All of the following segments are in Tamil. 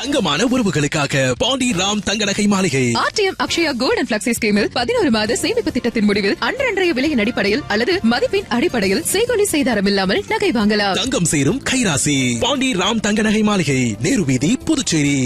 தங்கமான உறவுகளுக்காக பாண்டி ராம் தங்க நகை மாளிகை RTM Akshaya gold and flexi ஸ்கீமில் பதினோரு மாத சேமிப்பு திட்டத்தின் முடிவில் அன்றன்றைய விலையின் அடிப்படையில் அல்லது மதிப்பின் அடிப்படையில் செய்கொலி செய்தாரம் இல்லாமல் நகை வாங்கலாம் தங்கம் சேரும் கைராசி பாண்டி ராம் தங்க நகை மாளிகை நேரு வீதி Puducherry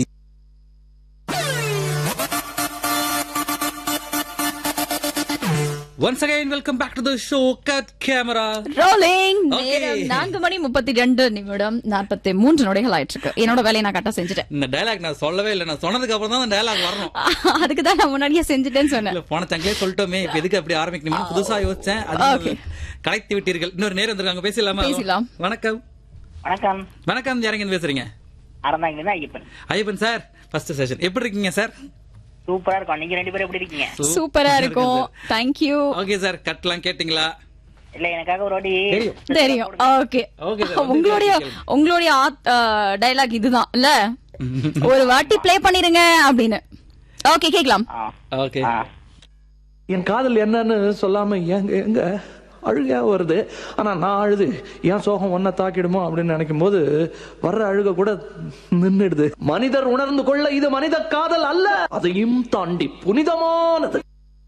once again welcome back to the show cut camera rolling Okay. நேரம் நான்கு மணி முப்பத்தி ரெண்டு நிமிடம் நாற்பத்தி மூன்று நொடிகள் ஆயிட்டு இருக்கு என்னோட வேலையை நான் கரெக்டா செஞ்சுட்டேன் இந்த டயலாக் நான் சொல்லவே இல்லை நான் சொன்னதுக்கு அப்புறம் தான் அந்த டயலாக் வரணும் அதுக்கு தான் நான் முன்னாடியே செஞ்சுட்டேன்னு சொன்னேன் இல்ல போன சங்கிலே சொல்லிட்டோமே இப்ப எதுக்கு அப்படி ஆரம்பிக்கணும்னு புதுசா யோசிச்சேன் Okay. அது கலைத்து விட்டீர்கள் இன்னொரு நேரம் வந்திருக்காங்க பேசலாமா பேசலாம். வணக்கம் வணக்கம் வணக்கம் யாரங்க பேசுறீங்க Aranthangi Ayyappan Ayyappan sir first session எப்படி இருக்கீங்க சார் சூப்பரா இருக்கும் நீங்க ரெண்டு பேரும் எப்படி இருக்கீங்க சூப்பரா இருக்கும் தேங்க்யூ ஓகே சார் கட்லாம் கேட்டிங்களா இல்ல எனக்காக ஒரு வாட்டி தெரியும். தெரியும் ஓகே Okay, sir. வந்து உங்களுடைய கேளுங்க. உங்களுடைய டைலாக் இதுதான் இல்ல ஒரு வாட்டி ப்ளே பண்ணிருங்க அப்படின்னு ஓகே கேக்கலாம் ஆ, ஓகே ஆ. என் காதல் என்னன்னு சொல்லாம எங்க எங்க அழுகையா வருது ஆனா நான் அழுது என் சோகம் ஒன்ன தாக்கிடுமோ அப்படின்னு நினைக்கும் போது வர்ற அழுக கூட நின்னுடுது மனிதர் உணர்ந்து கொள்ள இது மனித காதல் அல்ல அதையும் தாண்டி புனிதமானது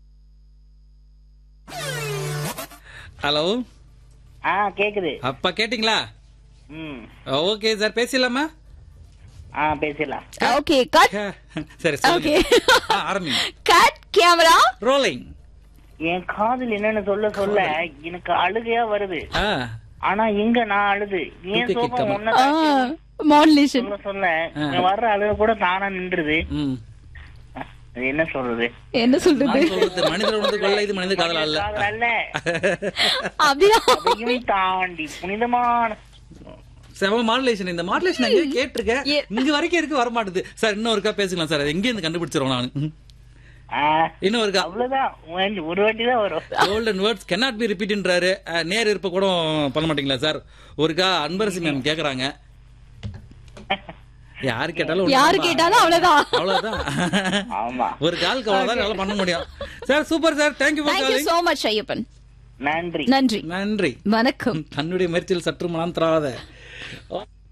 ஹலோ ஆ கேக்குது அப்பா கேட்டிங்களா ம் ஓகே சார் பேசலாமா ஆ பேசிடலாம் ஓகே கட் சரி Okay. சொல்லுங்க ஆ, ஆரம்பிங்க கட் கேமரா ரோலிங் என் காதல் என்னன்னு சொல்ல சொல்ல எனக்கு அழுகையா வருது ஆ ஆனா எங்க நான் அழுது ஏன் தூக்கி சோகம் கிட்டமா. ஒன்ன மாடுலேஷன் சொல்ல சொல்ல இங்க வர்ற அழுக கூட தானா நின்றுது ம் அது என்ன சொல்றது என்ன சொல்றது நான் சொல்றது மனிதர் உணர்ந்து கொள்ள இது மனித காதல் அல்ல காதல் அல்ல அப்படிதான் அதையும் தாண்டி புனிதமான செவ மாடுலேஷன் இந்த மாடுலேஷன் எங்கேயோ கேட்டிருக்கேன் ஏ- இங்க வரைக்கும் இருக்கு வர மாட்டுது சார் இன்னும் ஒருக்கா பேசலாம் சார் எங்க இருந்து கண்டுபிடிச்சிரும் நான் ஆ, இன்னும் ஒருக்கா அவ்வளவுதான் ஒரு- ஒரு வாட்டி தான் வரும் கோல்டன் வேர்ட்ஸ் cannot பி ரிப்பீட்ன்றாரு அஹ், நேர் இருப்ப கூட பண்ண மாட்டீங்களா சார் ஒருக்கா அன்பரசி மேம் கேக்குறாங்க யாரு கேட்டாலும் ஒண்ணும் யாரு நம்ப- கேட்டாலும் அவ்வளவுதான் அவ்வளவுதான் ஆமா ஒரு காலுக்கு அவ்வளவுதான் என்னால பண்ண முடியும் sir super sir thank you for thank you calling so much Ayyappan நன்றி நன்றி நன்றி வணக்கம் தன்னுடைய முயற்சியில் சற்று மனம் தராத